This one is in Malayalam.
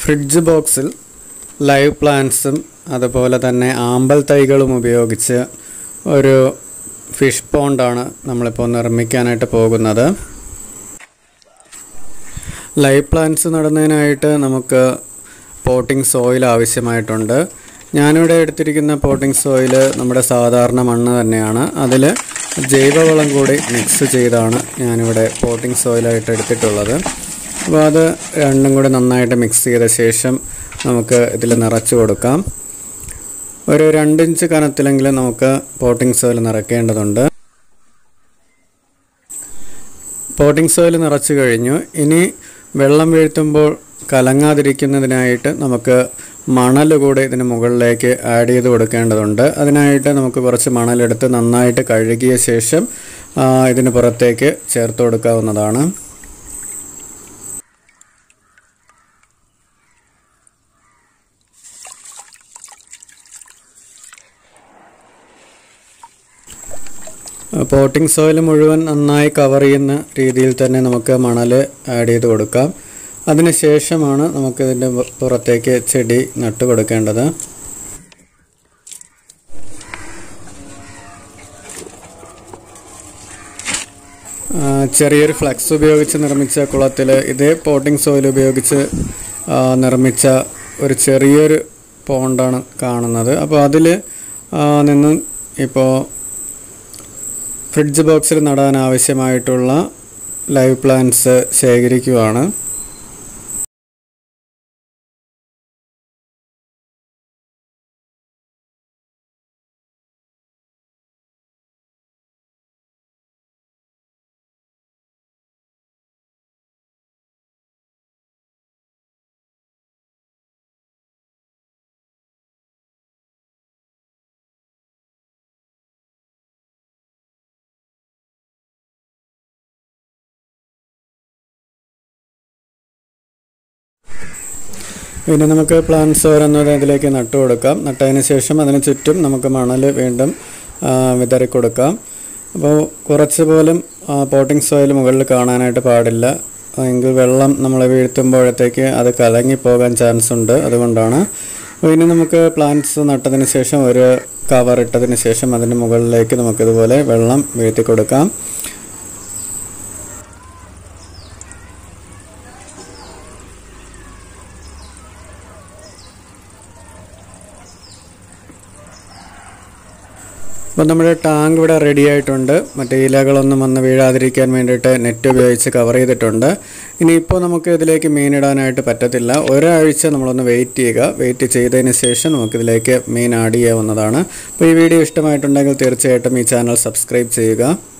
ഫ്രിഡ്ജ് ബോക്സിൽ ലൈവ് പ്ലാന്റ്സും അതുപോലെ തന്നെ ആമ്പൽ തൈകളും ഉപയോഗിച്ച് ഒരു ഫിഷ് പോണ്ടാണ് നമ്മളിപ്പോൾ നിർമ്മിക്കാനായിട്ട് പോകുന്നത് ലൈവ് പ്ലാന്റ്സ് നടുന്നതിനായിട്ട് നമുക്ക് പോട്ടിംഗ് സോയിൽ ആവശ്യമായിട്ടുണ്ട് ഞാനിവിടെ എടുത്തിരിക്കുന്ന പോട്ടിംഗ് സോയിൽ നമ്മുടെ സാധാരണ മണ്ണ് തന്നെയാണ് അതിൽ ജൈവവളം കൂടി മിക്സ് ചെയ്താണ് ഞാനിവിടെ പോട്ടിംഗ് സോയിലായിട്ട് എടുത്തിട്ടുള്ളത് അപ്പോൾ അത് രണ്ടും കൂടി നന്നായിട്ട് മിക്സ് ചെയ്ത ശേഷം നമുക്ക് ഇതിൽ നിറച്ച് കൊടുക്കാം ഒരു രണ്ടിഞ്ച് കനത്തിലെങ്കിലും നമുക്ക് പോട്ടിംഗ് സോയിൽ നിറയ്ക്കേണ്ടതുണ്ട് പോട്ടിംഗ് സോയിൽ നിറച്ചു കഴിഞ്ഞു ഇനി വെള്ളം വീഴ്ത്തുമ്പോൾ കലങ്ങാതിരിക്കുന്നതിനായിട്ട് നമുക്ക് മണൽ കൂടി ഇതിന് മുകളിലേക്ക് ആഡ് ചെയ്ത് കൊടുക്കേണ്ടതുണ്ട് അതിനായിട്ട് നമുക്ക് കുറച്ച് മണലെടുത്ത് നന്നായിട്ട് കഴുകിയ ശേഷം ആ, ഇതിന് പുറത്തേക്ക് ചേർത്ത് കൊടുക്കാവുന്നതാണ് പോട്ടിംഗ് സോയിൽ മുഴുവൻ നന്നായി കവർ ചെയ്യുന്ന രീതിയിൽ തന്നെ നമുക്ക് മണൽ ആഡ് ചെയ്ത് കൊടുക്കാം അതിനുശേഷമാണ് നമുക്കിതിൻ്റെ പുറത്തേക്ക് ചെടി നട്ടു കൊടുക്കേണ്ടത് ആ, ചെറിയൊരു ഫ്ലക്സ് ഉപയോഗിച്ച് നിർമ്മിച്ച കുളത്തിൽ ഇതേ പോട്ടിംഗ് സോയിൽ ഉപയോഗിച്ച് ആ, നിർമ്മിച്ച ഒരു ചെറിയൊരു പോണ്ടാണ് കാണുന്നത് അപ്പോൾ അതിൽ നിന്നും ഇപ്പോൾ ഫ്രിഡ്ജ് ബോക്സിൽ നടാൻ ആവശ്യമായിട്ടുള്ള ലൈവ് പ്ലാന്റ്സ് ശേഖരിക്കുവാണ് പിന്നെ നമുക്ക് പ്ലാന്റ്സ് ഓരോന്നും ഇതിലേക്ക് നട്ടു കൊടുക്കാം നട്ടതിന് ശേഷം അതിന് ചുറ്റും നമുക്ക് മണൽ വീണ്ടും ആ, വിതറി കൊടുക്കാം അപ്പോൾ കുറച്ച് പോലും പോട്ടിംഗ് സോയിൽ മുകളിൽ കാണാനായിട്ട് പാടില്ല എങ്കിൽ വെള്ളം നമ്മൾ വീഴ്ത്തുമ്പോഴത്തേക്ക് അത് കലങ്ങിപ്പോകാൻ ചാൻസ് ഉണ്ട് അതുകൊണ്ടാണ് അപ്പോൾ ഇനി നമുക്ക് പ്ലാന്റ്സ് നട്ടതിന് ശേഷം ഒരു കവർ ഇട്ടതിന് ശേഷം അതിൻ്റെ മുകളിലേക്ക് നമുക്കിതുപോലെ വെള്ളം വീഴ്ത്തി കൊടുക്കാം അപ്പോൾ നമ്മുടെ ടാങ്ക് ഇവിടെ റെഡി ആയിട്ടുണ്ട് മറ്റേ ഇലകളൊന്നും വന്ന് വീഴാതിരിക്കാൻ വേണ്ടിയിട്ട് നെറ്റ് ഉപയോഗിച്ച് കവർ ചെയ്തിട്ടുണ്ട് ഇനിയിപ്പോൾ നമുക്ക് ഇതിലേക്ക് മീൻ ഇടാനായിട്ട് പറ്റത്തില്ല ഒരാഴ്ച നമ്മളൊന്ന് വെയിറ്റ് ചെയ്യുക വെയിറ്റ് ചെയ്തതിന് ശേഷം നമുക്കിതിലേക്ക് മീൻ ആഡ് ചെയ്യാവുന്നതാണ് അപ്പോൾ ഈ വീഡിയോ ഇഷ്ടമായിട്ടുണ്ടെങ്കിൽ തീർച്ചയായിട്ടും ഈ ചാനൽ സബ്സ്ക്രൈബ് ചെയ്യുക